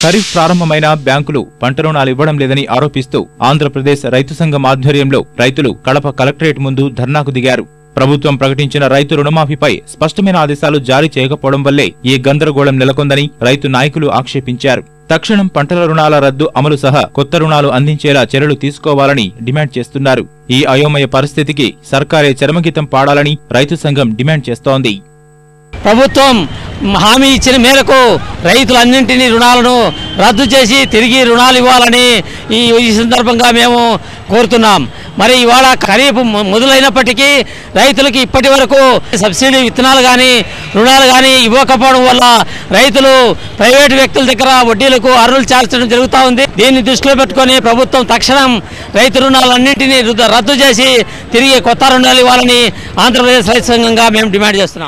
ఖరీఫ్ ప్రారంభమైన బ్యాంకులు పంట రుణాలు ఇవ్వడం లేదని ఆరోపిస్తూ ఆంధ్రప్రదేశ్ రైతు సంఘం ఆధ్వర్యంలో రైతులు కడప కలెక్టరేట్ ముందు ధర్నాకు దిగారు ప్రభుత్వం ప్రకటించిన రైతు రుణమాఫీపై స్పష్టమైన ఆదేశాలు జారీ చేయకపోవడం వల్లే ఈ గందరగోళం నెలకొందని రైతు నాయకులు ఆక్షేపించారు తక్షణం పంటల రుణాల రద్దు అమలు సహా కొత్త రుణాలు అందించేలా చర్యలు తీసుకోవాలని డిమాండ్ చేస్తున్నారు ఈ అయోమయ పరిస్థితికి సర్కారే చరమగీతం పాడాలని రైతు సంఘం డిమాండ్ చేస్తోంది ప్రభుత్వం హామీ ఇచ్చిన మేరకు రైతులన్నింటినీ రుణాలను రద్దు చేసి తిరిగి రుణాలు ఇవ్వాలని ఈ ఈ సందర్భంగా మేము కోరుతున్నాం మరి ఇవాళ ఖరీఫ్ మొ- మొదలైనప్పటికీ రైతులకి ఇప్పటి వరకు సబ్సిడీ విత్తనాలు కానీ రుణాలు కానీ ఇవ్వకపోవడం వల్ల రైతులు ప్రైవేటు వ్యక్తుల దగ్గర వడ్డీలకు అర్రులు చాల్చడం జరుగుతూ ఉంది దీన్ని దృష్టిలో పెట్టుకొని ప్రభుత్వం తక్షణం రైతు రుణాలన్నింటినీ రుద్ద- రద్దు చేసి తిరిగి కొత్త రుణాలు ఇవ్వాలని ఆంధ్రప్రదేశ్ రైతు సంఘంగా మేము డిమాండ్ చేస్తున్నాం